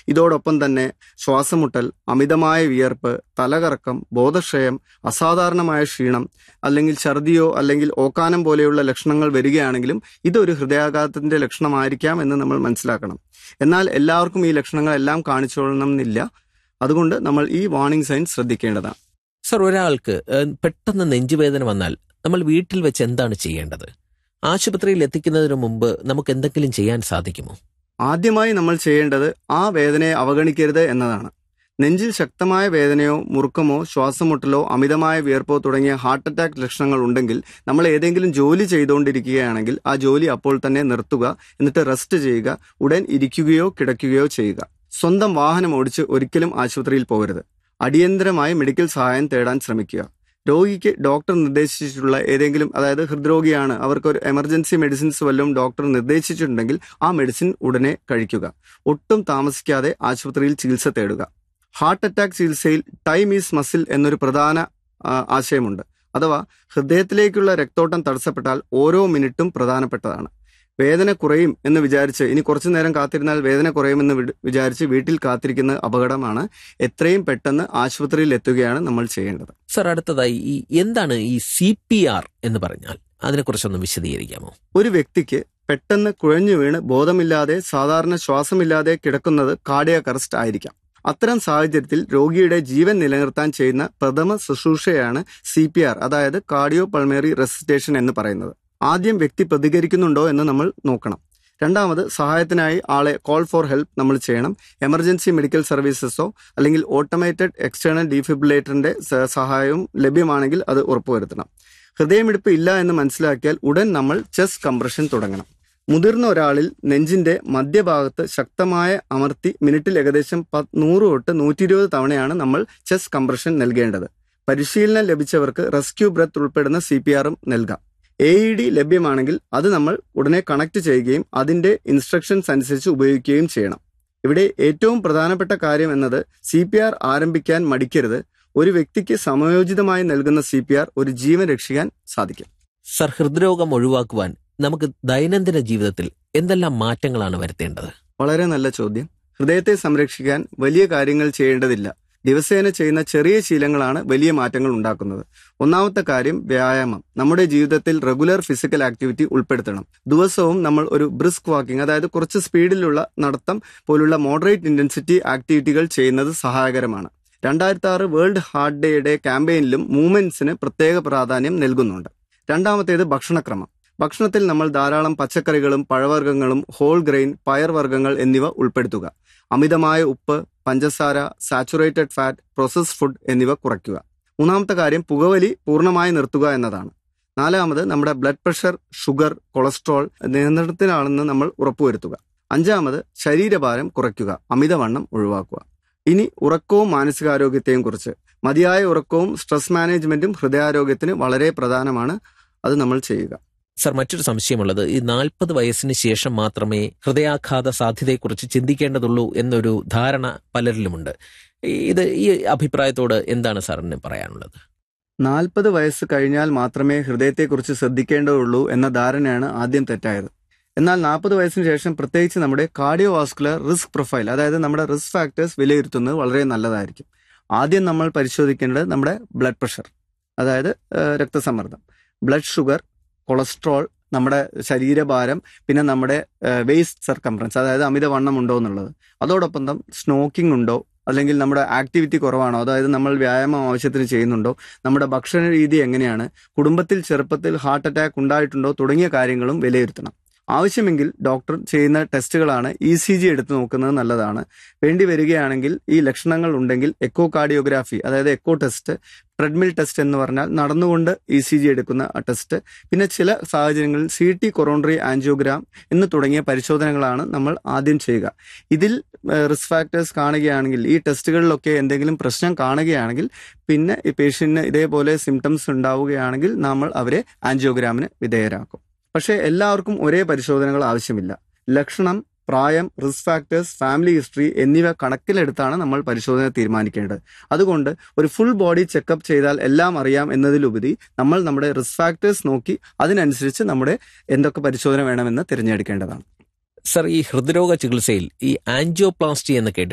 ഇതോടൊപ്പം തന്നെ ശ്വാസമുട്ടൽ അമിതമായ വിയർപ്പ് തലകറക്കം ബോധക്ഷയം അസാധാരണമായ ക്ഷീണം അല്ലെങ്കിൽ ഛർദിയോ അല്ലെങ്കിൽ ഓക്കാനം പോലെയുള്ള ലക്ഷണങ്ങൾ വരികയാണെങ്കിലും ഇതൊരു ഹൃദയാഘാതത്തിന്റെ ലക്ഷണമായിരിക്കാം എന്ന് നമ്മൾ മനസ്സിലാക്കണം എന്നാൽ എല്ലാവർക്കും ഈ ലക്ഷണങ്ങളെല്ലാം കാണിച്ചോളണം എന്നില്ല അതുകൊണ്ട് നമ്മൾ ഈ വാർണിംഗ് സൈൻ ശ്രദ്ധിക്കേണ്ടതാണ് സർ ഒരാൾക്ക് ഏഹ്, പെട്ടെന്ന് നെഞ്ചുവേദന വന്നാൽ നമ്മൾ വീട്ടിൽ വെച്ച് എന്താണ് ചെയ്യേണ്ടത് ആശുപത്രിയിൽ എത്തിക്കുന്നതിന് മുമ്പ് നമുക്ക് എന്തെങ്കിലും ചെയ്യാൻ സാധിക്കുമോ ആദ്യമായി നമ്മൾ ചെയ്യേണ്ടത് ആ വേദനയെ അവഗണിക്കരുത് എന്നതാണ് നെഞ്ചിൽ ശക്തമായ വേദനയോ മുറുക്കമോ ശ്വാസമുട്ടലോ അമിതമായ വിയർപ്പോ തുടങ്ങിയ ഹാർട്ട് അറ്റാക്ക് ലക്ഷണങ്ങൾ ഉണ്ടെങ്കിൽ നമ്മൾ ഏതെങ്കിലും ജോലി ചെയ്തുകൊണ്ടിരിക്കുകയാണെങ്കിൽ ആ ജോലി അപ്പോൾ തന്നെ നിർത്തുക എന്നിട്ട് റെസ്റ്റ് ചെയ്യുക ഉടൻ ഇരിക്കുകയോ കിടക്കുകയോ ചെയ്യുക സ്വന്തം വാഹനം ഓടിച്ച് ഒരിക്കലും ആശുപത്രിയിൽ പോകരുത് അടിയന്തരമായി മെഡിക്കൽ സഹായം തേടാൻ ശ്രമിക്കുക രോഗിക്ക് ഡോക്ടർ നിർദ്ദേശിച്ചിട്ടുള്ള ഏതെങ്കിലും അതായത് ഹൃദ്രോഗിയാണ് അവർക്ക് ഒരു എമർജൻസി മെഡിസിൻസ് വല്ലതും ഡോക്ടർ നിർദ്ദേശിച്ചിട്ടുണ്ടെങ്കിൽ ആ മെഡിസിൻ ഉടനെ കഴിക്കുക ഒട്ടും താമസിക്കാതെ ആശുപത്രിയിൽ ചികിത്സ തേടുക ഹാർട്ട് അറ്റാക്ക് ചികിത്സയിൽ ടൈം ഈസ് മസിൽ എന്നൊരു പ്രധാന ആ, ആശയമുണ്ട് അഥവാ ഹൃദയത്തിലേക്കുള്ള രക്തോട്ടം തടസ്സപ്പെട്ടാൽ ഓരോ മിനിറ്റും പ്രധാനപ്പെട്ടതാണ് വേദന കുറയും എന്ന് വിചാരിച്ച് ഇനി കുറച്ചു നേരം കാത്തിരുന്നാൽ വേദന കുറയുമെന്ന് വിട് വിചാരിച്ച് വീട്ടിൽ കാത്തിരിക്കുന്ന അപകടമാണ് എത്രയും പെട്ടെന്ന് ആശുപത്രിയിൽ എത്തുകയാണ് നമ്മൾ ചെയ്യേണ്ടത് സർ അടുത്തതായി ഈ എന്താണ് ഈ സി പി ആർ എന്ന് പറഞ്ഞാൽ അതിനെക്കുറിച്ചൊന്ന് വിശദീകരിക്കാമോ ഒരു വ്യക്തിക്ക് പെട്ടെന്ന് കുഴഞ്ഞു വീണ് ബോധമില്ലാതെ സാധാരണ ശ്വാസമില്ലാതെ കിടക്കുന്നത് കാർഡിയാക് അറസ്റ്റ് ആയിരിക്കാം അത്തരം സാഹചര്യത്തിൽ രോഗിയുടെ ജീവൻ നിലനിർത്താൻ ചെയ്യുന്ന പ്രഥമ ശുശ്രൂഷയാണ് സി പി ആർ അതായത് കാർഡിയോ പൾമേറി റെസിസ്റ്റേഷൻ എന്ന് പറയുന്നത് ആദ്യം വ്യക്തി പ്രതികരിക്കുന്നുണ്ടോ എന്ന് നമ്മൾ നോക്കണം രണ്ടാമത് സഹായത്തിനായി ആളെ കോൾ ഫോർ ഹെൽപ്പ് നമ്മൾ ചെയ്യണം എമർജൻസി മെഡിക്കൽ സർവീസസോ അല്ലെങ്കിൽ ഓട്ടോമേറ്റഡ് എക്സ്റ്റേണൽ ഡീഫിബ്രിലേറ്ററിന്റെ സ- സഹായവും ലഭ്യമാണെങ്കിൽ അത് ഉറപ്പുവരുത്തണം ഹൃദയമിടിപ്പ് ഇല്ല എന്ന് മനസ്സിലാക്കിയാൽ ഉടൻ നമ്മൾ ചെസ്റ്റ് കംപ്രഷൻ തുടങ്ങണം മുതിർന്ന ഒരാളിൽ നെഞ്ചിന്റെ മധ്യഭാഗത്ത് ശക്തമായ അമർത്തി മിനിറ്റിൽ ഏകദേശം പത്ത് നൂറ് തൊട്ട് നൂറ്റി ഇരുപത് തവണയാണ് നമ്മൾ ചെസ്റ്റ് കംപ്രഷൻ നൽകേണ്ടത് പരിശീലനം ലഭിച്ചവർക്ക് റെസ്ക്യൂ ബ്രത്ത് ഉൾപ്പെടുന്ന സി പി ആറും നൽകാം എ ഇ ഡി ലഭ്യമാണെങ്കിൽ അത് നമ്മൾ ഉടനെ കണക്ട് ചെയ്യുകയും അതിന്റെ ഇൻസ്ട്രക്ഷൻസ് അനുസരിച്ച് ഉപയോഗിക്കുകയും ചെയ്യണം ഇവിടെ ഏറ്റവും പ്രധാനപ്പെട്ട കാര്യം എന്നത് സി പി ആർ ആരംഭിക്കാൻ മടിക്കരുത് ഒരു വ്യക്തിക്ക് സമയോചിതമായി നൽകുന്ന സി പി ആർ ഒരു ജീവൻ രക്ഷിക്കാൻ സാധിക്കും സർ ഹൃദ്രോഗം ഒഴിവാക്കുവാൻ നമുക്ക് ദൈനംദിന ജീവിതത്തിൽ എന്തെല്ലാം മാറ്റങ്ങളാണ് വരുത്തേണ്ടത് വളരെ നല്ല ചോദ്യം ഹൃദയത്തെ സംരക്ഷിക്കാൻ വലിയ കാര്യങ്ങൾ ചെയ്യേണ്ടതില്ല ദിവസേന ചെയ്യുന്ന ചെറിയ ശീലങ്ങളാണ് വലിയ മാറ്റങ്ങൾ ഉണ്ടാക്കുന്നത് ഒന്നാമത്തെ കാര്യം വ്യായാമം നമ്മുടെ ജീവിതത്തിൽ റെഗുലർ ഫിസിക്കൽ ആക്ടിവിറ്റി ഉൾപ്പെടുത്തണം ദിവസവും നമ്മൾ ഒരു ബ്രിസ്ക് വാക്കിംഗ് അതായത് കുറച്ച് സ്പീഡിലുള്ള നടത്തം പോലുള്ള മോഡറേറ്റ് ഇന്റൻസിറ്റി ആക്ടിവിറ്റികൾ ചെയ്യുന്നത് സഹായകരമാണ് രണ്ടായിരത്തി ആറ് വേൾഡ് ഹാർട്ട് ഡേയുടെ ക്യാമ്പയിനിലും മൂവ്മെന്റ്സിന് പ്രത്യേക പ്രാധാന്യം നൽകുന്നുണ്ട് രണ്ടാമത്തേത് ഭക്ഷണക്രമം ഭക്ഷണത്തിൽ നമ്മൾ ധാരാളം പച്ചക്കറികളും പഴവർഗ്ഗങ്ങളും ഹോൾ ഗ്രെയിൻ പയർവർഗ്ഗങ്ങൾ എന്നിവ ഉൾപ്പെടുത്തുക അമിതമായ ഉപ്പ് പഞ്ചസാര സാച്ചുറേറ്റഡ് ഫാറ്റ് പ്രോസസ്ഡ് ഫുഡ് എന്നിവ കുറയ്ക്കുക മൂന്നാമത്തെ കാര്യം പുകവലി പൂർണ്ണമായി നിർത്തുക എന്നതാണ് നാലാമത് നമ്മുടെ ബ്ലഡ് പ്രഷർ ഷുഗർ കൊളസ്ട്രോൾ നിയന്ത്രണത്തിലാണെന്ന് നമ്മൾ ഉറപ്പുവരുത്തുക അഞ്ചാമത് ശരീരഭാരം കുറയ്ക്കുക അമിതവണ്ണം ഒഴിവാക്കുക ഇനി ഉറക്കവും മാനസികാരോഗ്യത്തെയും കുറിച്ച് മതിയായ ഉറക്കവും സ്ട്രെസ് മാനേജ്മെന്റും ഹൃദയാരോഗ്യത്തിന് വളരെ പ്രധാനമാണ് അത് നമ്മൾ ചെയ്യുക സർ മറ്റൊരു സംശയമുള്ളത് ഈ നാൽപ്പത് വയസ്സിന് ശേഷം മാത്രമേ ഹൃദയാഘാത സാധ്യതയെക്കുറിച്ച് ചിന്തിക്കേണ്ടതുള്ളൂ എന്നൊരു ധാരണ പലരിലുമുണ്ട് ഇത് ഈ അഭിപ്രായത്തോട് എന്താണ് സാറിന് പറയാനുള്ളത് നാൽപ്പത് വയസ്സ് കഴിഞ്ഞാൽ മാത്രമേ ഹൃദയത്തെക്കുറിച്ച് ശ്രദ്ധിക്കേണ്ടതുള്ളൂ എന്ന ധാരണയാണ് ആദ്യം തെറ്റായത് എന്നാൽ നാൽപ്പത് വയസ്സിന് ശേഷം പ്രത്യേകിച്ച് നമ്മുടെ കാർഡിയോ വാസ്കുലർ റിസ്ക് പ്രൊഫൈൽ അതായത് നമ്മുടെ റിസ്ക് ഫാക്ടേഴ്സ് വിലയിരുത്തുന്നത് വളരെ നല്ലതായിരിക്കും ആദ്യം നമ്മൾ പരിശോധിക്കേണ്ടത് നമ്മുടെ ബ്ലഡ് പ്രഷർ അതായത് ഏഹ്, രക്തസമ്മർദ്ദം ബ്ലഡ് ഷുഗർ കൊളസ്ട്രോൾ നമ്മുടെ ശരീരഭാരം പിന്നെ നമ്മുടെ വേസ്റ്റ് സർക്കംഫറൻസ് അതായത് അമിതവണ്ണം ഉണ്ടോ എന്നുള്ളത് അതോടൊപ്പം തന്നെ സ്നോക്കിംഗ് ഉണ്ടോ അല്ലെങ്കിൽ നമ്മുടെ ആക്ടിവിറ്റി കുറവാണോ അതായത് നമ്മൾ വ്യായാമം ആവശ്യത്തിന് ചെയ്യുന്നുണ്ടോ നമ്മുടെ ഭക്ഷണ രീതി എങ്ങനെയാണ് കുടുംബത്തിൽ ചെറുപ്പത്തിൽ ഹാർട്ട് അറ്റാക്ക് ഉണ്ടായിട്ടുണ്ടോ തുടങ്ങിയ കാര്യങ്ങളും വിലയിരുത്തണം ആവശ്യമെങ്കിൽ ഡോക്ടർ ചെയ്യുന്ന ടെസ്റ്റുകളാണ് ഇ സി ജി എടുത്തു നോക്കുന്നത് നല്ലതാണ് വേണ്ടി വരികയാണെങ്കിൽ ഈ ലക്ഷണങ്ങൾ ഉണ്ടെങ്കിൽ എക്കോ കാർഡിയോഗ്രാഫി അതായത് എക്കോ ടെസ്റ്റ് ട്രെഡ്മിൽ ടെസ്റ്റ് എന്ന് പറഞ്ഞാൽ നടന്നുകൊണ്ട് ഇ സി ജി എടുക്കുന്ന ആ ടെസ്റ്റ് പിന്നെ ചില സാഹചര്യങ്ങളിൽ സി ടി കൊറോണറി ആൻജിയോഗ്രാം എന്ന് തുടങ്ങിയ പരിശോധനകളാണ് നമ്മൾ ആദ്യം ചെയ്യുക ഇതിൽ റിസ്ക് ഫാക്ടേഴ്സ് കാണുകയാണെങ്കിൽ ഈ ടെസ്റ്റുകളിലൊക്കെ എന്തെങ്കിലും പ്രശ്നം കാണുകയാണെങ്കിൽ പിന്നെ ഈ പേഷ്യന്റിന് ഇതേപോലെ സിംറ്റംസ് ഉണ്ടാവുകയാണെങ്കിൽ നമ്മൾ അവരെ ആൻജിയോഗ്രാമിന് വിധേയരാക്കും പക്ഷേ എല്ലാവർക്കും ഒരേ പരിശോധനകൾ ആവശ്യമില്ല ലക്ഷണം പ്രായം റിസ്ക് ഫാക്ടേഴ്സ് ഫാമിലി ഹിസ്റ്ററി എന്നിവ കണക്കിലെടുത്താണ് നമ്മൾ പരിശോധന തീരുമാനിക്കേണ്ടത് അതുകൊണ്ട് ഒരു ഫുൾ ബോഡി ചെക്കപ്പ് ചെയ്താൽ എല്ലാം അറിയാം എന്നതിലുപരി നമ്മൾ നമ്മുടെ റിസ്ക് ഫാക്ടേഴ്സ് നോക്കി അതിനനുസരിച്ച് നമ്മുടെ എന്തൊക്കെ പരിശോധന വേണമെന്ന് തിരഞ്ഞെടുക്കേണ്ടതാണ് സർ ഈ ഹൃദ്രോഗ ചികിത്സയിൽ ഈ ആൻജിയോപ്ലാസ്റ്റി എന്ന് കേട്ടിട്ടുണ്ട്